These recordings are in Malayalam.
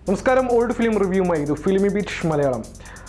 നമസ്കാരം ഓൾഡ് ഫിലിം റിവ്യൂമായി ഇത് ഫിലിമി ബീറ്റ് മലയാളം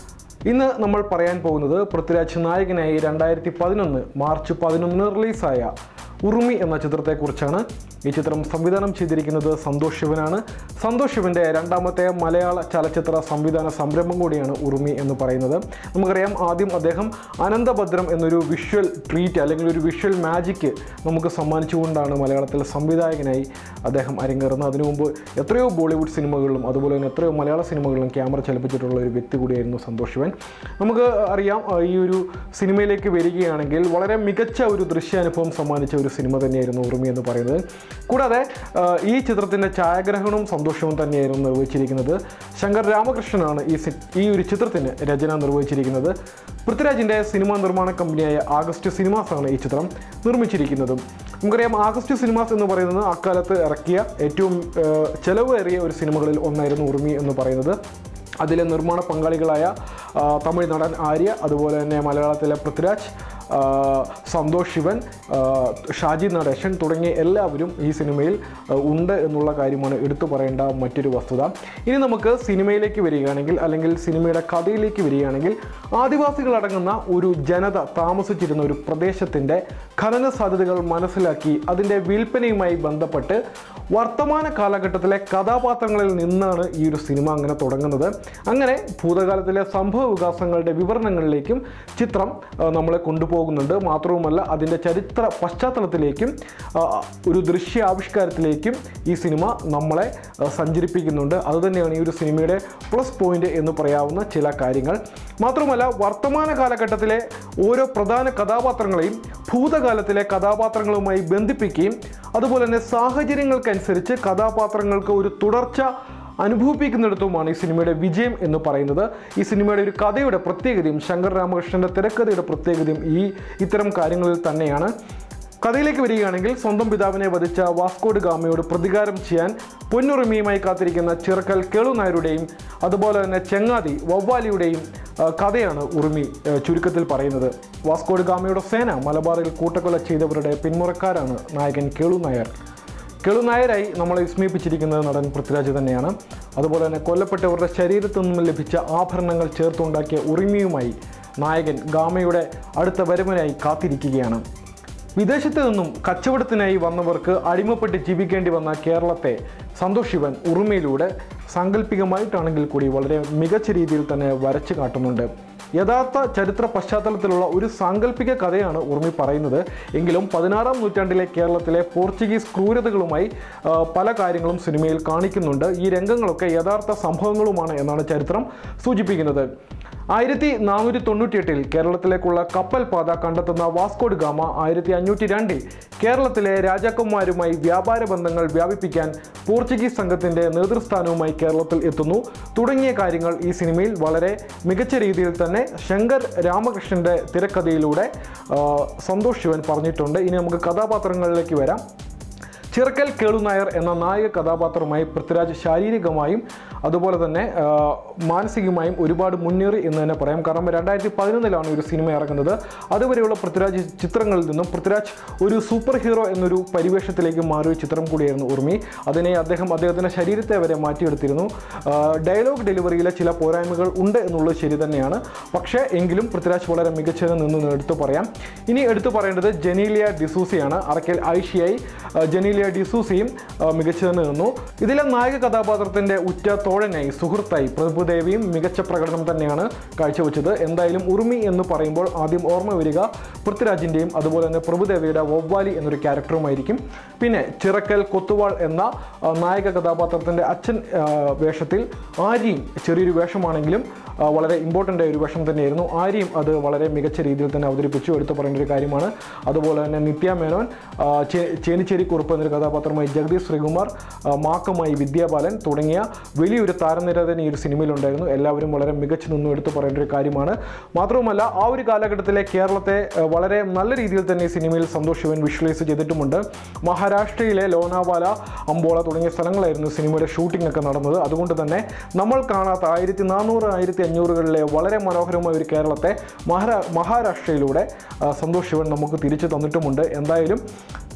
ഇന്ന് നമ്മൾ പറയാൻ പോകുന്നത് പൃഥ്വിരാജ് നായകനായി രണ്ടായിരത്തി പതിനൊന്ന് മാർച്ച് പതിനൊന്നിന് റിലീസായ ഉറുമി എന്ന ചിത്രത്തെക്കുറിച്ചാണ് ഈ ചിത്രം സംവിധാനം ചെയ്തിരിക്കുന്നത് സന്തോഷ് ശിവനാണ് സന്തോഷ് ശിവൻ്റെ രണ്ടാമത്തെ മലയാള ചലച്ചിത്ര സംവിധാന സംരംഭം കൂടിയാണ് ഉറുമി എന്ന് പറയുന്നത് നമുക്കറിയാം ആദ്യം അദ്ദേഹം അനന്തഭദ്രം എന്നൊരു വിഷ്വൽ ട്രീറ്റ് അല്ലെങ്കിൽ ഒരു വിഷ്വൽ മാജിക്ക് നമുക്ക് സമ്മാനിച്ചുകൊണ്ടാണ് മലയാളത്തിൽ സംവിധായകനായി അദ്ദേഹം അരങ്ങേറുന്നത് അതിനു മുമ്പ് എത്രയോ ബോളിവുഡ് സിനിമകളിലും അതുപോലെ തന്നെ എത്രയോ മലയാള സിനിമകളിലും ക്യാമറ ചലിപ്പിച്ചിട്ടുള്ള ഒരു വ്യക്തി കൂടിയായിരുന്നു സന്തോഷ് ശിവൻ നമുക്ക് അറിയാം ആ, ഈ ഒരു സിനിമയിലേക്ക് വരികയാണെങ്കിൽ വളരെ മികച്ച ഒരു ദൃശ്യാനുഭവം സമ്മാനിച്ച ഒരു സിനിമ തന്നെയായിരുന്നു ഉറുമി എന്ന് പറയുന്നത് കൂടാതെ ആ, ഈ ചിത്രത്തിൻ്റെ ഛായാഗ്രഹണവും സന്തോഷവും തന്നെയായിരുന്നു നിർവഹിച്ചിരിക്കുന്നത് ശങ്കർ രാമകൃഷ്ണനാണ് ഈ സി- ഈ ഒരു ചിത്രത്തിന് രചന നിർവഹിച്ചിരിക്കുന്നത് പൃഥ്വിരാജിൻ്റെ സിനിമാ നിർമ്മാണ കമ്പനിയായ ആഗസ്റ്റ് സിനിമാസാണ് ഈ ചിത്രം നിർമ്മിച്ചിരിക്കുന്നതും നമുക്കറിയാം ആഗസ്റ്റ് സിനിമാസ് എന്ന് പറയുന്നത് അക്കാലത്ത് ഇറക്കിയ ഏറ്റവും ആ, ചെലവേറിയ ഒരു സിനിമകളിൽ ഒന്നായിരുന്നു ഉറുമി എന്ന് പറയുന്നത് അതിലെ നിർമ്മാണ പങ്കാളികളായ ആ, തമിഴ് നടൻ ആര്യ അതുപോലെ തന്നെ മലയാളത്തിലെ പൃഥ്വിരാജ് ആ, സന്തോഷ് ശിവൻ ആ, ഷാജി നടേശൻ തുടങ്ങിയ എല്ലാവരും ഈ സിനിമയിൽ ആ, ഉണ്ട് എന്നുള്ള കാര്യമാണ് എടുത്തു പറയേണ്ട മറ്റൊരു വസ്തുത ഇനി നമുക്ക് സിനിമയിലേക്ക് വരികയാണെങ്കിൽ അല്ലെങ്കിൽ സിനിമയുടെ കഥയിലേക്ക് വരികയാണെങ്കിൽ ആദിവാസികളടങ്ങുന്ന ഒരു ജനത താമസിച്ചിരുന്ന ഒരു പ്രദേശത്തിൻ്റെ ഖനന സാധ്യതകൾ മനസ്സിലാക്കി അതിൻ്റെ വിൽപ്പനയുമായി ബന്ധപ്പെട്ട് വർത്തമാന കാലഘട്ടത്തിലെ കഥാപാത്രങ്ങളിൽ നിന്നാണ് ഈ ഒരു സിനിമ അങ്ങനെ തുടങ്ങുന്നത് അങ്ങനെ ഭൂതകാലത്തിലെ സംഭവ വികാസങ്ങളുടെ വിവരണങ്ങളിലേക്കും ചിത്രം ആ, നമ്മളെ കൊണ്ടുപോകുന്നുണ്ട് മാത്രവുമല്ല അതിൻ്റെ ചരിത്ര പശ്ചാത്തലത്തിലേക്കും ആ, ഒരു ദൃശ്യാവിഷ്കാരത്തിലേക്കും ഈ സിനിമ നമ്മളെ ആ, സഞ്ചരിപ്പിക്കുന്നുണ്ട് അതുതന്നെയാണ് ഈ ഒരു സിനിമയുടെ പ്ലസ് പോയിന്റ് എന്ന് പറയാവുന്ന ചില കാര്യങ്ങൾ മാത്രമല്ല വർത്തമാന കാലഘട്ടത്തിലെ ഓരോ പ്രധാന കഥാപാത്രങ്ങളെയും ഭൂതകാലത്തിലെ കഥാപാത്രങ്ങളുമായി ബന്ധിപ്പിക്കുകയും അതുപോലെ തന്നെ സാഹചര്യങ്ങൾക്കനുസരിച്ച് കഥാപാത്രങ്ങൾക്ക് ഒരു തുടർച്ച അനുഭവിപ്പിക്കുന്നിടത്തുമാണ് ഈ സിനിമയുടെ വിജയം എന്ന് പറയുന്നത് ഈ സിനിമയുടെ ഒരു കഥയുടെ പ്രത്യേകതയും ശങ്കർ രാമകൃഷ്ണൻ്റെ തിരക്കഥയുടെ പ്രത്യേകതയും ഈ ഇത്തരം കാര്യങ്ങളിൽ തന്നെയാണ് കഥയിലേക്ക് വരികയാണെങ്കിൽ സ്വന്തം പിതാവിനെ വധിച്ച വാസ്കോഡ് ഗാമയോട് പ്രതികാരം ചെയ്യാൻ പൊന്നുറിമിയുമായി കാത്തിരിക്കുന്ന ചിറക്കൽ കേളു നായരുടെയും അതുപോലെ തന്നെ ചെങ്ങാതി വവ്വാലിയുടെയും ആ, കഥയാണ് ഉറുമി ആ, ചുരുക്കത്തിൽ പറയുന്നത് വാസ്കോഡ് ഗാമയുടെ സേന മലബാറിൽ കൂട്ടക്കൊല ചെയ്തവരുടെ പിന്മുറക്കാരാണ് നായകൻ കേളു നായർ കേളു നായരായി നമ്മളെ വിസ്മയിപ്പിച്ചിരിക്കുന്നത് നടൻ പൃഥ്വിരാജ് തന്നെയാണ് അതുപോലെ തന്നെ കൊല്ലപ്പെട്ടവരുടെ ശരീരത്തു നിന്നും ലഭിച്ച ആഭരണങ്ങൾ ചേർത്തുണ്ടാക്കിയ ഉറിമിയുമായി നായകൻ ഗാമയുടെ അടുത്ത വരവനായി കാത്തിരിക്കുകയാണ് വിദേശത്ത് നിന്നും കച്ചവടത്തിനായി വന്നവർക്ക് അടിമപ്പെട്ട് ജീവിക്കേണ്ടി വന്ന കേരളത്തെ സന്തോഷ് ശിവൻ ഉറുമയിലൂടെ സാങ്കല്പികമായിട്ടാണെങ്കിൽ കൂടി വളരെ മികച്ച രീതിയിൽ തന്നെ വരച്ചു കാട്ടുന്നുണ്ട് യഥാർത്ഥ ചരിത്ര പശ്ചാത്തലത്തിലുള്ള ഒരു സാങ്കല്പിക കഥയാണ് ഉർമി പറയുന്നത് എങ്കിലും പതിനാറാം നൂറ്റാണ്ടിലെ കേരളത്തിലെ പോർച്ചുഗീസ് ക്രൂരതകളുമായി ആ, പല കാര്യങ്ങളും സിനിമയിൽ കാണിക്കുന്നുണ്ട് ഈ രംഗങ്ങളൊക്കെ യഥാർത്ഥ സംഭവങ്ങളുമാണ് എന്നാണ് ചരിത്രം സൂചിപ്പിക്കുന്നത് ആയിരത്തി നാനൂറ്റി തൊണ്ണൂറ്റിയെട്ടിൽ കേരളത്തിലേക്കുള്ള കപ്പൽ പാത കണ്ടെത്തുന്ന വാസ്കോഡ് ഗാമ ആയിരത്തി അഞ്ഞൂറ്റി രണ്ടിൽ കേരളത്തിലെ രാജാക്കന്മാരുമായി വ്യാപാര ബന്ധങ്ങൾ വ്യാപിപ്പിക്കാൻ പോർച്ചുഗീസ് സംഘത്തിന്റെ നേതൃസ്ഥാനവുമായി കേരളത്തിൽ എത്തുന്നു തുടങ്ങിയ കാര്യങ്ങൾ ഈ സിനിമയിൽ വളരെ മികച്ച രീതിയിൽ തന്നെ ശങ്കർ രാമകൃഷ്ണന്റെ തിരക്കഥയിലൂടെ ആ, സന്തോഷ് ശിവൻ പറഞ്ഞിട്ടുണ്ട് ഇനി നമുക്ക് കഥാപാത്രങ്ങളിലേക്ക് വരാം ചിറക്കൽ കേളു നായർ എന്ന നായക കഥാപാത്രമായി പൃഥ്വിരാജ് ശാരീരികമായും അതുപോലെ തന്നെ ആ, മാനസികമായും ഒരുപാട് മുന്നേറി എന്ന് തന്നെ പറയാം കാരണം രണ്ടായിരത്തി പതിനൊന്നിലാണ് ഒരു സിനിമ ഇറങ്ങുന്നത് അതുവരെയുള്ള പൃഥ്വിരാജ് ചിത്രങ്ങളിൽ നിന്നും പൃഥ്വിരാജ് ഒരു സൂപ്പർ ഹീറോ എന്നൊരു പരിവേഷത്തിലേക്ക് മാറിയ ചിത്രം കൂടിയായിരുന്നു ഉർമി അതിനെ അദ്ദേഹം അദ്ദേഹത്തിൻ്റെ ശരീരത്തെ വരെ മാറ്റിയെടുത്തിരുന്നു ആ, ഡയലോഗ് ഡെലിവറിയിലെ ചില പോരായ്മകൾ ഉണ്ട് എന്നുള്ളത് ശരി തന്നെയാണ് പക്ഷേ എങ്കിലും പൃഥ്വിരാജ് വളരെ മികച്ചത് നിന്ന് എടുത്തു പറയാം ഇനി എടുത്തു പറയേണ്ടത് ജനീലിയ ഡിസൂസിയാണ് അറക്കൽ ഐഷിയായി ആ, ജനീലിയ ഡിസൂസിയും ആ, മികച്ചതെന്ന് നിന്നു ഇതിലെ നായക കഥാപാത്രത്തിന്റെ ഉറ്റ തോഴനായി സുഹൃത്തായി പ്രഭുദേവിയും മികച്ച പ്രകടനം തന്നെയാണ് കാഴ്ചവെച്ചത് എന്തായാലും ഉറുമി എന്ന് പറയുമ്പോൾ ആദ്യം ഓർമ്മ വരിക പൃഥ്വിരാജിന്റെയും അതുപോലെ തന്നെ പ്രഭുദേവിയുടെ വവ്വാലി എന്നൊരു ക്യാരക്ടറുമായിരിക്കും പിന്നെ ചിറക്കൽ കൊത്തുവാൾ എന്ന ആ, നായക കഥാപാത്രത്തിന്റെ അച്ഛൻ ആ, വേഷത്തിൽ ആര്യയും ചെറിയൊരു വേഷമാണെങ്കിലും ആ, വളരെ ഇമ്പോർട്ടൻ്റ് ആയ ഒരു വേഷം തന്നെയായിരുന്നു ആര്യയും അത് വളരെ മികച്ച രീതിയിൽ തന്നെ അവതരിപ്പിച്ചു എടുത്തു പറയേണ്ട ഒരു കാര്യമാണ് അതുപോലെ തന്നെ നിത്യ മേനോൻ ആ, ചേ- ചേനിച്ചേരി കുറുപ്പ് എന്നൊരു കഥാപാത്രമായി ജഗദീഷ് ശ്രീകുമാർ ആ, മാക്കമായി വിദ്യാബാലൻ തുടങ്ങിയ വലിയൊരു താരനിര തന്നെ ഈ ഒരു സിനിമയിലുണ്ടായിരുന്നു എല്ലാവരും വളരെ മികച്ചു നിന്നും എടുത്തു പറയേണ്ട ഒരു കാര്യമാണ് മാത്രവുമല്ല ആ ഒരു കാലഘട്ടത്തിലെ കേരളത്തെ ആ, വളരെ നല്ല രീതിയിൽ തന്നെ ഈ സിനിമയിൽ സന്തോഷ് ശിവൻ വിഷ്വലൈസ് ചെയ്തിട്ടുമുണ്ട് മഹാരാഷ്ട്രയിലെ ലോനാവാല അമ്പോള തുടങ്ങിയ സ്ഥലങ്ങളായിരുന്നു സിനിമയുടെ ഷൂട്ടിംഗ് ഒക്കെ നടന്നത് അതുകൊണ്ട് തന്നെ നമ്മൾ കാണാത്ത ആയിരത്തി നാനൂറ് ആയിരത്തി അഞ്ഞൂറുകളിലെ വളരെ മനോഹരമായ ഒരു കേരളത്തെ മഹാരാ മഹാരാഷ്ട്രയിലൂടെ ആ, സന്തോഷ് ശിവൻ നമുക്ക് തിരിച്ചു തന്നിട്ടുമുണ്ട് എന്തായാലും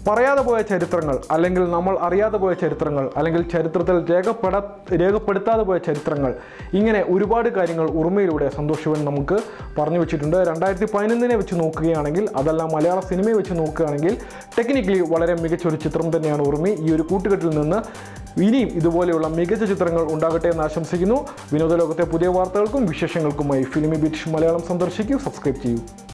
പറയാതെ പോയ ചരിത്രങ്ങൾ അല്ലെങ്കിൽ നമ്മൾ അറിയാതെ പോയ ചരിത്രങ്ങൾ അല്ലെങ്കിൽ ചരിത്രത്തിൽ രേഖപ്പെട രേഖപ്പെടുത്താതെ പോയ ചരിത്രങ്ങൾ ഇങ്ങനെ ഒരുപാട് കാര്യങ്ങൾ ഉറുമയിലൂടെ സന്തോഷ് ശിവൻ നമുക്ക് പറഞ്ഞു വെച്ചിട്ടുണ്ട് രണ്ടായിരത്തി പതിനൊന്നിനെ വെച്ച് നോക്കുകയാണെങ്കിൽ അതല്ല മലയാള സിനിമയെ വെച്ച് നോക്കുകയാണെങ്കിൽ ടെക്നിക്കലി വളരെ മികച്ച ഒരു ചിത്രം തന്നെയാണ് ഉറുമി ഈ ഒരു കൂട്ടുകെട്ടിൽ നിന്ന് ഇനിയും ഇതുപോലെയുള്ള മികച്ച ചിത്രങ്ങൾ ഉണ്ടാകട്ടെ എന്ന് ആശംസിക്കുന്നു വിനോദ ലോകത്തെ പുതിയ വാർത്തകൾക്കും വിശേഷങ്ങൾക്കുമായി ഫിലിമി ബീറ്റ് മലയാളം സന്ദർശിക്കൂ സബ്സ്ക്രൈബ് ചെയ്യൂ